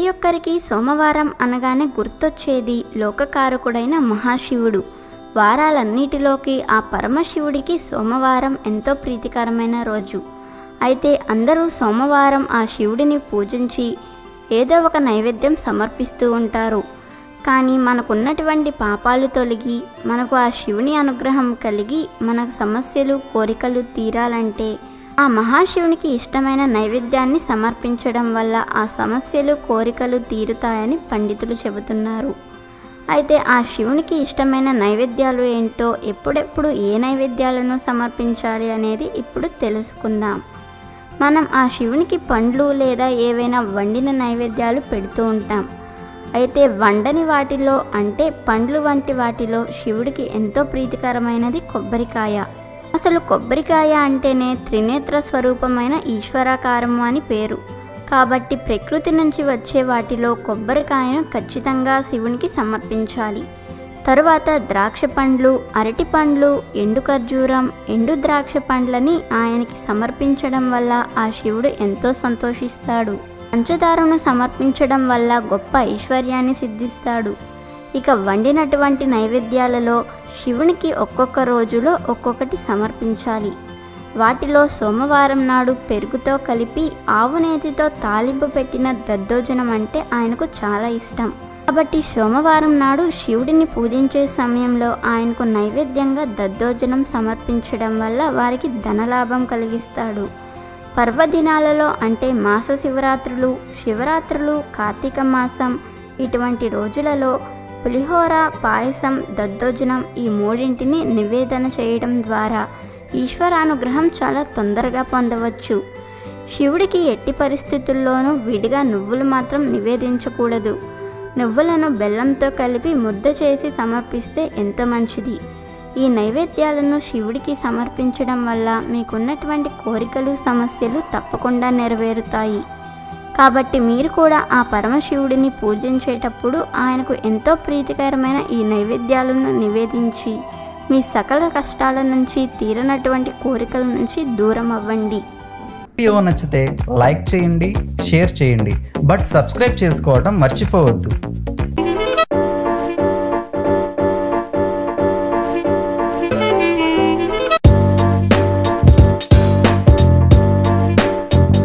ఒక్కరికి సోమవారం అనగానే గుర్తొచ్చేది లోకకారకుడైన మహాశివుడు వారాలన్నిటిలోకి ఆ పరమశివుడికి సోమవారం ఎంతో ప్రీతికరమైన రోజు అయితే అందరూ సోమవారం ఆ శివుడిని పూజించి ఏదో ఒక నైవేద్యం సమర్పిస్తూ ఉంటారు కానీ మనకున్నటువంటి పాపాలు తొలగి మనకు ఆ శివుని అనుగ్రహం కలిగి మన సమస్యలు కోరికలు తీరాలంటే ఆ మహాశివునికి ఇష్టమైన నైవేద్యాన్ని సమర్పించడం వల్ల ఆ సమస్యలు కోరికలు తీరుతాయని పండితులు చెబుతున్నారు అయితే ఆ శివునికి ఇష్టమైన నైవేద్యాలు ఏంటో ఎప్పుడెప్పుడు ఏ నైవేద్యాలను సమర్పించాలి అనేది ఇప్పుడు తెలుసుకుందాం మనం ఆ శివునికి పండ్లు లేదా ఏవైనా వండిన నైవేద్యాలు పెడుతూ ఉంటాం అయితే వండని వాటిలో అంటే పండ్లు వంటి వాటిలో శివుడికి ఎంతో ప్రీతికరమైనది కొబ్బరికాయ అసలు కొబ్బరికాయ అంటేనే త్రినేత్ర స్వరూపమైన ఈశ్వరాకారము అని పేరు కాబట్టి ప్రకృతి నుంచి వచ్చే వాటిలో కొబ్బరికాయను ఖచ్చితంగా శివునికి సమర్పించాలి తరువాత ద్రాక్ష పండ్లు అరటి పండ్లు ఎండు ఖర్జూరం ఎండు ద్రాక్ష పండ్లని ఆయనకి సమర్పించడం వల్ల ఆ శివుడు ఎంతో సంతోషిస్తాడు పంచదారను సమర్పించడం వల్ల గొప్ప ఐశ్వర్యాన్ని సిద్ధిస్తాడు ఇక వండినటువంటి నైవేద్యాలలో శివునికి ఒక్కొక్క రోజులో ఒక్కొక్కటి సమర్పించాలి వాటిలో సోమవారం నాడు పెరుగుతో కలిపి ఆవు నేతితో తాలింపు పెట్టిన దద్దోజనం అంటే ఆయనకు చాలా ఇష్టం కాబట్టి సోమవారం నాడు శివుడిని పూజించే సమయంలో ఆయనకు నైవేద్యంగా దద్దోజనం సమర్పించడం వల్ల వారికి ధనలాభం కలిగిస్తాడు పర్వదినాలలో అంటే మాస శివరాత్రులు శివరాత్రులు కార్తీక మాసం ఇటువంటి రోజులలో పులిహోర పాయసం దద్దోజనం ఈ మూడింటిని నివేదన చేయడం ద్వారా ఈశ్వరానుగ్రహం చాలా తొందరగా పొందవచ్చు శివుడికి ఎట్టి పరిస్థితుల్లోనూ విడిగా నువ్వులు మాత్రం నివేదించకూడదు నువ్వులను బెల్లంతో కలిపి ముద్ద చేసి సమర్పిస్తే ఎంత మంచిది ఈ నైవేద్యాలను శివుడికి సమర్పించడం వల్ల మీకున్నటువంటి కోరికలు సమస్యలు తప్పకుండా నెరవేరుతాయి కాబట్టి మీరు కూడా ఆ పరమశివుడిని పూజించేటప్పుడు ఆయనకు ఎంతో ప్రీతికరమైన ఈ నైవేద్యాలను నివేదించి మీ సకల కష్టాల నుంచి తీరనటువంటి కోరికల నుంచి దూరం అవ్వండి వీడియో నచ్చితే లైక్ చేయండి షేర్ చేయండి బట్ సబ్స్క్రైబ్ చేసుకోవడం మర్చిపోవద్దు